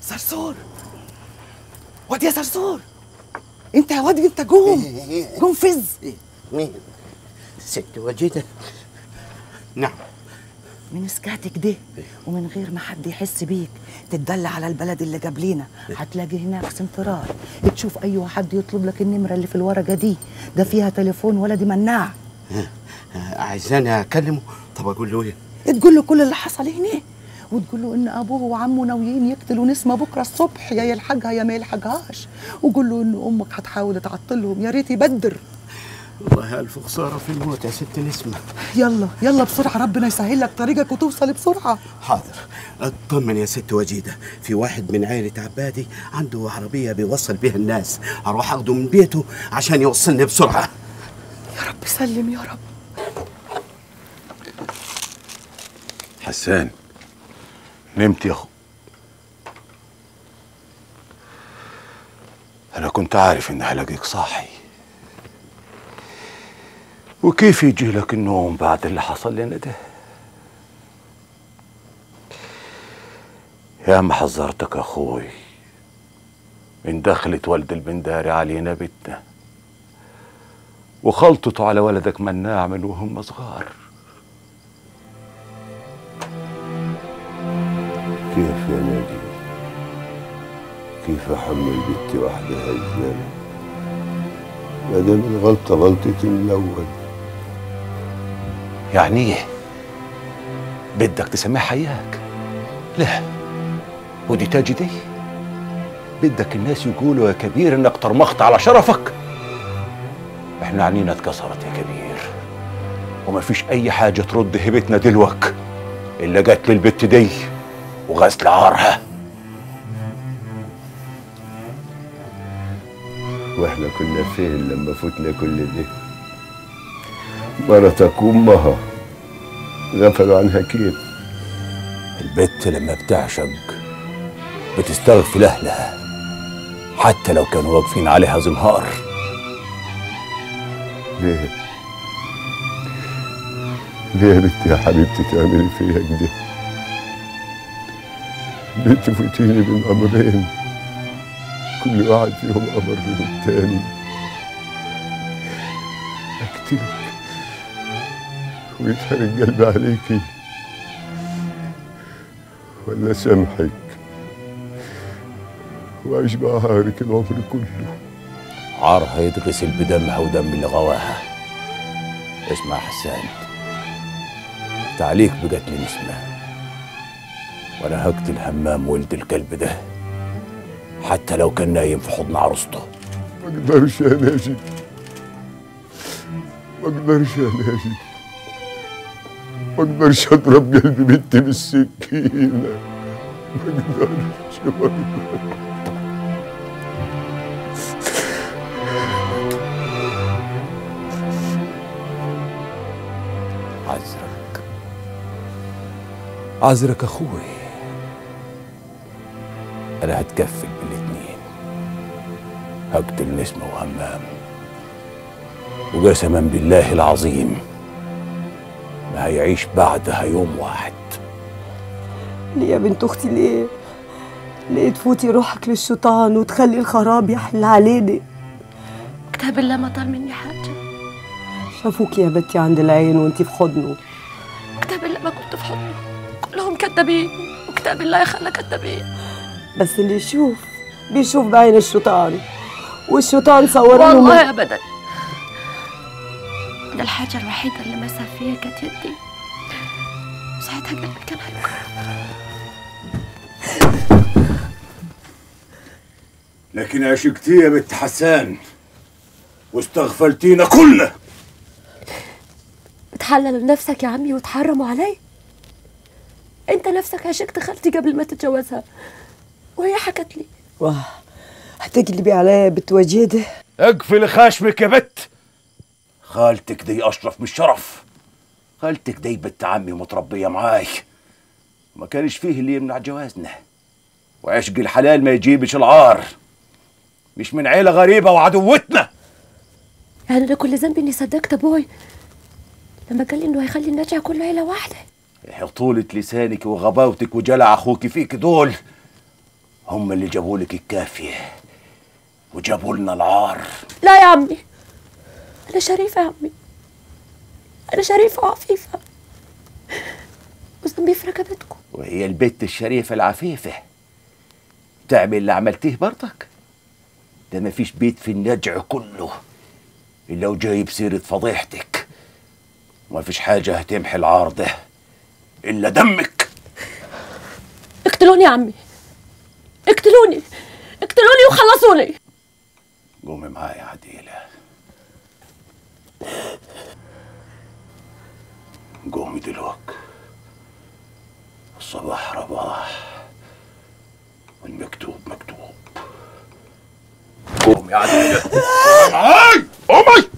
صرصور واد يا صرصور انت يا واد انت قوم قوم فز مين ست وجيده نعم من سكاتك ده ومن غير ما حد يحس بيك تتدلى على البلد اللي قبلينا هتلاقي هناك سنترال تشوف اي حد يطلب لك النمره اللي في الورقه دي ده فيها تليفون ولا دي مناع عايزاني اكلمه طب اقول له ايه تقول له كل اللي حصل هنا وتقول له ان ابوه وعمه ناويين يقتلوا نسمه بكره الصبح يا يلحقها يا ما يلحقهاش وقول له ان امك هتحاول تعطلهم يا ريت يبدر والله الف خساره في الموت يا ست نسمه يلا يلا بسرعه ربنا يسهل لك طريقك وتوصل بسرعه حاضر اطمن يا ست وجيده في واحد من عائله عبادي عنده عربيه بيوصل بيها الناس اروح اخده من بيته عشان يوصلني بسرعه يا رب سلم يا رب حسان نمت يا اخو انا كنت عارف اني هلاقيك صاحي وكيف يجي لك النوم بعد اللي حصل لنا ده يا ما حذرتك يا اخوي من دخلة والد البنداري علينا بيتنا وخلطته على ولدك مناع من وهم صغار كيف يا نادي كيف احمل بنتي وحدها الزلمه ما دام الغلطه غلطتي من الاول يعني ايه بدك تسميها حياك لا ودي تاجي دي بدك الناس يقولوا يا كبير انك طرمخت على شرفك احنا عنينا اتكسرت يا كبير وما فيش اي حاجه ترد هبتنا دلوك الا جات للبت دي وغسل عارها واحنا كنا فين لما فتنا كل ده مرتك وامها غفلوا عنها كيف البت لما بتعشق بتستغفل اهلها حتى لو كانوا واقفين عليها زنهار ليه ليه يا بنتي يا حبيبتي تعملي فيا كده ليه تفوتيني بين امرين كل واحد فيهم امر من التاني اقتلك ويتحرق قلبي عليكي ولا سامحك واعيش مع هارك العمر كله عارها يتغسل بدمها ودم اللي غواها اسمع يا حسان تعليق بقتل نسمة وانا هقتل همام ولد الكلب ده حتى لو كان نايم في حضن عروسته ما اقدرش يا ناجي ما اقدرش يا ناجي ما اقدرش اضرب قلبي بنتي بالسكينه ما اقدرش ما اقدرش عذرك عذرك اخوي انا هتكفل بالاتنين هقتل نسمة وهمام وقسما بالله العظيم ما هيعيش بعدها يوم واحد ليه يا بنت اختي ليه ليه تفوتي روحك للشيطان وتخلي الخراب يحل علينا كتاب الله ما طال مني حاجة شافوك يا بنتي عند العين وانتي في حضنه كتاب الله ما كنت في حضنه كلهم كذابين وكتاب الله يخلى كذابين بس اللي يشوف بيشوف بعين الشيطان والشيطان صور له والله من- ابدا ده الحاجة الوحيدة اللي مسح فيها كانت يدي ساعتها قلبي كان هيكون لكن عشقتي يا بنت حسان واستغفلتينا كلنا بتحلل لنفسك يا عمي وتحرموا علي انت نفسك عشقت خالتي قبل ما تتجوزها وهي حكت لي واه هتقلبي عليا يا بنت وجيده اقفل خشمك يا بت خالتك دي اشرف من الشرف خالتك دي بنت عمي متربيه معاي ما كانش فيه اللي يمنع جوازنا وعشق الحلال ما يجيبش العار مش من عيله غريبه وعدوتنا يعني انا كل ذنبي اني صدقت ابوي لما قال لي انه هيخلي النجع كله عيله واحده طولة لسانك وغباوتك وجلع اخوك فيك دول هم اللي جابوا لك الكافيه وجابوا لنا العار لا يا عمي أنا شريفة يا عمي أنا شريفة وعفيفة وذنبي في رقبتكم وهي البت الشريفة العفيفة تعمل اللي عملتيه برضك ده مفيش بيت في النجع كله إلا وجايب سيرة فضيحتك ومفيش حاجة هتمحي العار ده إلا دمك اقتلوني يا عمي اقتلوني اقتلوني وخلصوني قومي معايا عديلة قومي دلوقتي الصباح رباح والمكتوب مكتوب قومي يا عديلة قومي معاي قومي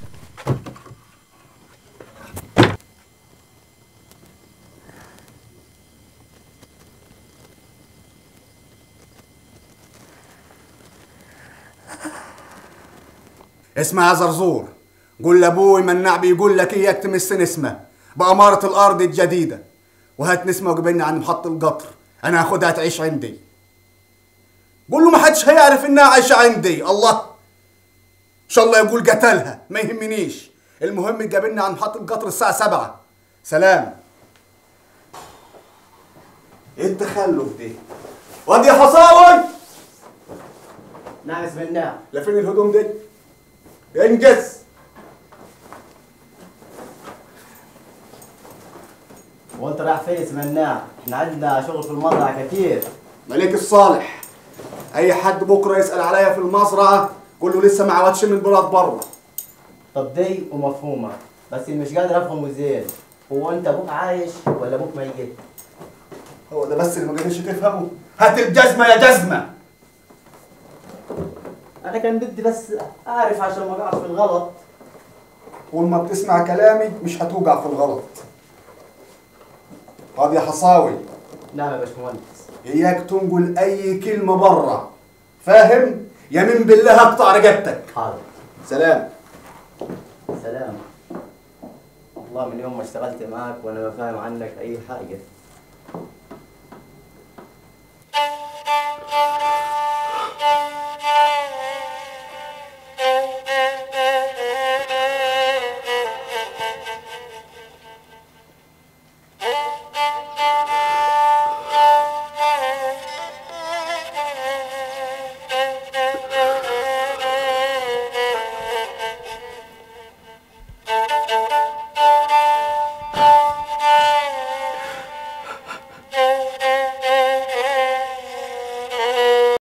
اسمع يا زرزور قول لابوي مناع بيقول لك اياك تمس نسمه بأمارة الأرض الجديدة وهات نسمة وقبلني عند محط القطر أنا هاخدها تعيش عندي قول له ما حدش هيعرف إنها عايشة عندي الله إن شاء الله يقول قتلها ما يهمنيش المهم تقابلني عند محط القطر الساعة سبعة سلام ايه التخلف دي؟ واد يا حصاوي نعم اسم الله لفين الهدوم دي؟ انجز وانت رايح فين اسم الله احنا عندنا شغل في المزرعه كتير ملك الصالح اي حد بكره يسال عليا في المزرعه قول له لسه ما عودش من البلاد بره طب دي ومفهومه بس اللي مش قادر افهمه زين هو انت ابوك عايش ولا ابوك ميت هو ده بس اللي ما قدرش تفهمه هات الجزمه يا جزمه انا كان بدي بس اعرف عشان ما اقعش في الغلط طول ما بتسمع كلامي مش هتوقع في الغلط طب يا حصاوي نعم يا باشمهندس اياك تنقل اي كلمه بره فاهم يمين بالله هقطع رقبتك حاضر سلام سلام والله من يوم ما اشتغلت معاك وانا ما فاهم عنك اي حاجه